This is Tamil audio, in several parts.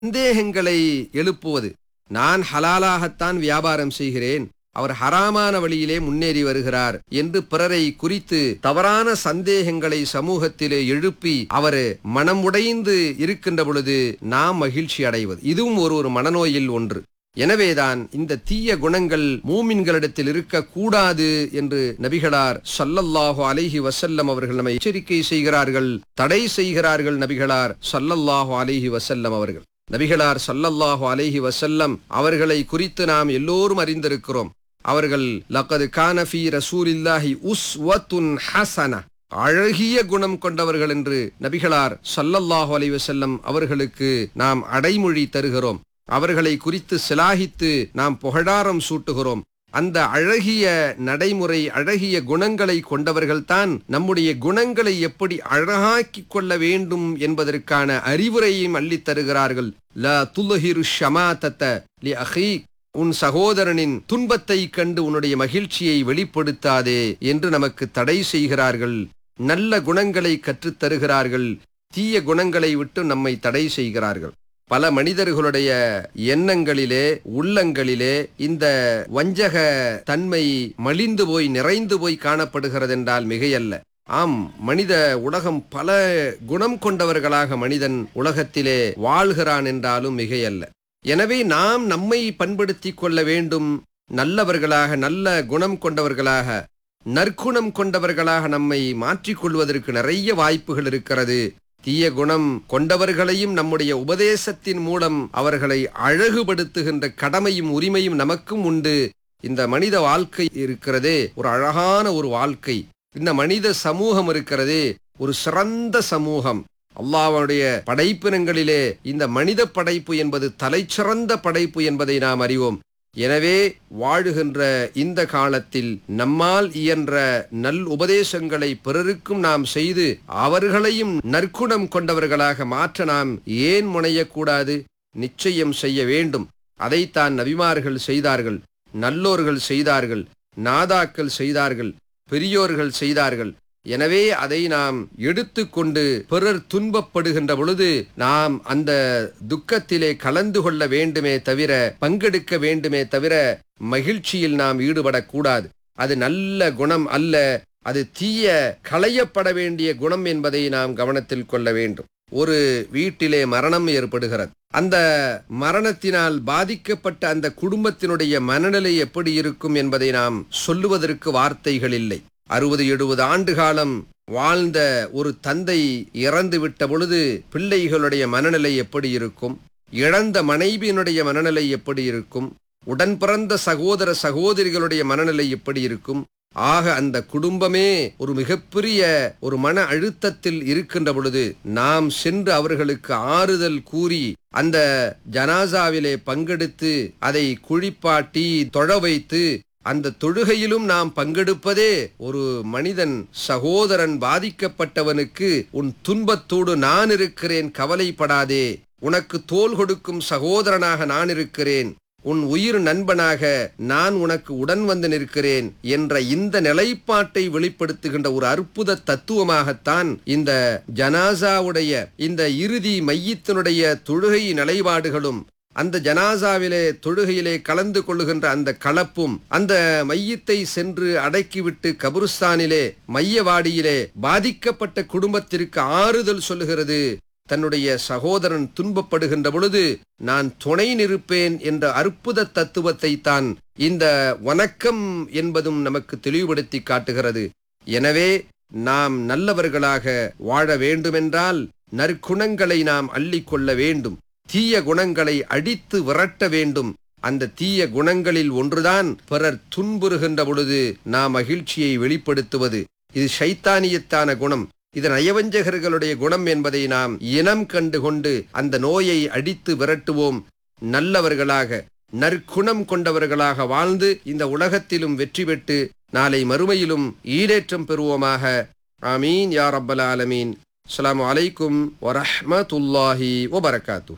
சந்தேகங்களை எழுப்புவது நான் ஹலாலாகத்தான் வியாபாரம் செய்கிறேன் அவர் ஹராமான வழியிலே முன்னேறி வருகிறார் என்று பிறரை குறித்து தவறான சந்தேகங்களை சமூகத்திலே எழுப்பி அவர் மனம் உடைந்து இருக்கின்ற பொழுது நாம் மகிழ்ச்சி அடைவது இதுவும் ஒரு ஒரு மனநோயில் ஒன்று எனவேதான் இந்த தீய குணங்கள் மூமின்களிடத்தில் இருக்கக்கூடாது என்று நபிகளார் சல்லல்லாஹு அலைஹி வசல்லம் அவர்கள் நம்மை எச்சரிக்கை செய்கிறார்கள் தடை செய்கிறார்கள் நபிகளார் சல்லல்லாஹு அலைஹி வசல்லம் அவர்கள் நபிகளார் சல்லல்லாஹு அலைஹி வசல்லம் அவர்களை குறித்து நாம் எல்லோரும் அறிந்திருக்கிறோம் அவர்கள் லக்கது கானஃபி ரசூலில்லாஹி உஸ்வத்துன் ஹசன அழகிய குணம் கொண்டவர்கள் என்று நபிகளார் சல்லல்லாஹு அலைஹி வஸல்லம் அவர்களுக்கு நாம் அடைமொழி தருகிறோம் அவர்களை குறித்து சிலாகித்து நாம் புகழாரம் சூட்டுகிறோம் அந்த அழகிய நடைமுறை அழகிய குணங்களை கொண்டவர்கள்தான் நம்முடைய குணங்களை எப்படி அழகாக்கிக் கொள்ள வேண்டும் என்பதற்கான அறிவுரையும் அள்ளித் தருகிறார்கள் ல துலஹிரு ஷமாதத்த லி அஹீக் உன் சகோதரனின் துன்பத்தை கண்டு உன்னுடைய மகிழ்ச்சியை வெளிப்படுத்தாதே என்று நமக்கு தடை செய்கிறார்கள் நல்ல குணங்களை கற்றுத் தருகிறார்கள் தீய குணங்களை விட்டு நம்மை தடை செய்கிறார்கள் பல மனிதர்களுடைய எண்ணங்களிலே உள்ளங்களிலே இந்த வஞ்சக தன்மை மலிந்து போய் நிறைந்து போய் காணப்படுகிறதென்றால் மிகையல்ல ஆம் மனித உலகம் பல குணம் கொண்டவர்களாக மனிதன் உலகத்திலே வாழ்கிறான் என்றாலும் மிகையல்ல எனவே நாம் நம்மை பண்படுத்திக் கொள்ள வேண்டும் நல்லவர்களாக நல்ல குணம் கொண்டவர்களாக நற்குணம் கொண்டவர்களாக நம்மை மாற்றிக்கொள்வதற்கு நிறைய வாய்ப்புகள் இருக்கிறது தீய குணம் கொண்டவர்களையும் நம்முடைய உபதேசத்தின் மூலம் அவர்களை அழகுபடுத்துகின்ற கடமையும் உரிமையும் நமக்கும் உண்டு இந்த மனித வாழ்க்கை இருக்கிறதே ஒரு அழகான ஒரு வாழ்க்கை இந்த மனித சமூகம் இருக்கிறதே ஒரு சிறந்த சமூகம் அல்லாஹ்வுடைய படைப்பினங்களிலே இந்த மனித படைப்பு என்பது தலைச்சிறந்த படைப்பு என்பதை நாம் அறிவோம் எனவே வாழுகின்ற இந்த காலத்தில் நம்மால் இயன்ற நல் உபதேசங்களை பிறருக்கும் நாம் செய்து அவர்களையும் நற்குணம் கொண்டவர்களாக மாற்ற நாம் ஏன் முனையக்கூடாது நிச்சயம் செய்ய வேண்டும் அதைத்தான் நபிமார்கள் செய்தார்கள் நல்லோர்கள் செய்தார்கள் நாதாக்கள் செய்தார்கள் பெரியோர்கள் செய்தார்கள் எனவே அதை நாம் எடுத்துக்கொண்டு பிறர் துன்பப்படுகின்ற பொழுது நாம் அந்த துக்கத்திலே கலந்து கொள்ள வேண்டுமே தவிர பங்கெடுக்க வேண்டுமே தவிர மகிழ்ச்சியில் நாம் ஈடுபடக்கூடாது அது நல்ல குணம் அல்ல அது தீய களையப்பட வேண்டிய குணம் என்பதை நாம் கவனத்தில் கொள்ள வேண்டும் ஒரு வீட்டிலே மரணம் ஏற்படுகிறது அந்த மரணத்தினால் பாதிக்கப்பட்ட அந்த குடும்பத்தினுடைய மனநிலை எப்படி இருக்கும் என்பதை நாம் சொல்லுவதற்கு வார்த்தைகள் இல்லை அறுபது எழுபது ஆண்டு காலம் வாழ்ந்த ஒரு தந்தை இறந்து விட்ட பொழுது பிள்ளைகளுடைய மனநிலை எப்படி இருக்கும் இழந்த மனைவியினுடைய மனநிலை எப்படி இருக்கும் உடன் பிறந்த சகோதர சகோதரிகளுடைய மனநிலை எப்படி இருக்கும் ஆக அந்த குடும்பமே ஒரு மிகப்பெரிய ஒரு மன அழுத்தத்தில் இருக்கின்ற பொழுது நாம் சென்று அவர்களுக்கு ஆறுதல் கூறி அந்த ஜனாசாவிலே பங்கெடுத்து அதை குழிப்பாட்டி தொழ வைத்து அந்த தொழுகையிலும் நாம் பங்கெடுப்பதே ஒரு மனிதன் சகோதரன் பாதிக்கப்பட்டவனுக்கு உன் துன்பத்தோடு நான் இருக்கிறேன் கவலைப்படாதே உனக்கு தோல் கொடுக்கும் சகோதரனாக நான் இருக்கிறேன் உன் உயிர் நண்பனாக நான் உனக்கு உடன் வந்து நிற்கிறேன் என்ற இந்த நிலைப்பாட்டை வெளிப்படுத்துகின்ற ஒரு அற்புத தத்துவமாகத்தான் இந்த ஜனாசாவுடைய இந்த இறுதி மையத்தினுடைய தொழுகை நிலைப்பாடுகளும் அந்த ஜனாசாவிலே தொழுகையிலே கலந்து கொள்ளுகின்ற அந்த கலப்பும் அந்த மையத்தை சென்று அடக்கிவிட்டு கபருஸ்தானிலே மையவாடியிலே பாதிக்கப்பட்ட குடும்பத்திற்கு ஆறுதல் சொல்லுகிறது தன்னுடைய சகோதரன் துன்பப்படுகின்ற பொழுது நான் துணை நிற்பேன் என்ற அற்புத தத்துவத்தை தான் இந்த வணக்கம் என்பதும் நமக்கு தெளிவுபடுத்தி காட்டுகிறது எனவே நாம் நல்லவர்களாக வாழ வேண்டுமென்றால் நற்குணங்களை நாம் அள்ளிக்கொள்ள வேண்டும் தீய குணங்களை அடித்து விரட்ட வேண்டும் அந்த தீய குணங்களில் ஒன்றுதான் பிறர் துன்புறுகின்ற பொழுது நாம் மகிழ்ச்சியை வெளிப்படுத்துவது இது சைத்தானியத்தான குணம் இது நயவஞ்சகர்களுடைய குணம் என்பதை நாம் இனம் கண்டு கொண்டு அந்த நோயை அடித்து விரட்டுவோம் நல்லவர்களாக நற்குணம் கொண்டவர்களாக வாழ்ந்து இந்த உலகத்திலும் வெற்றி பெற்று நாளை மறுமையிலும் ஈடேற்றம் பெறுவோமாக ஆமீன் யா ரப்பல் ஆலமீன் அஸ்ஸலாமு அலைக்கும் வரஹ்மத்துல்லாஹி வபரகாத்து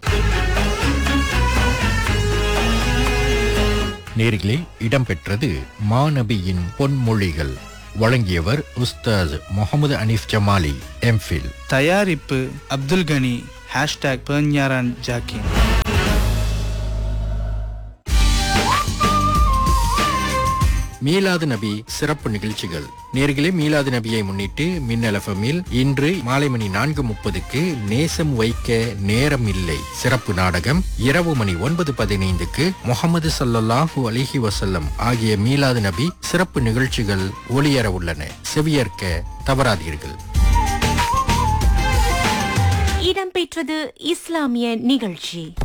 நேரிலே இடம்பெற்றது மாநபியின் பொன்மொழிகள் வழங்கியவர் உஸ்தாஸ் முகமது அனீஃப் ஜமாலி எம்ஃபில் தயாரிப்பு அப்துல் கனி ஹேஷ்டாக் பேஞ்ஞாரான் ஜாக்கின் மீலாது நபி சிறப்பு நிகழ்ச்சிகள் நேர்களே மீலாது நபியை முன்னிட்டு மின்னல் எஃப்எம்மில் இன்று மாலை மணி நான்கு முப்பதுக்கு நேசம் வைக்க நேரம் இல்லை சிறப்பு நாடகம் இரவு மணி ஒன்பது பதினைந்துக்கு முகமது சல்லல்லாஹு அலிஹி வசல்லம் ஆகிய மீலாது நபி சிறப்பு நிகழ்ச்சிகள் ஒளியர உள்ளன செவியேற்க தவறாதீர்கள் இடம்பெற்றது இஸ்லாமிய நிகழ்ச்சி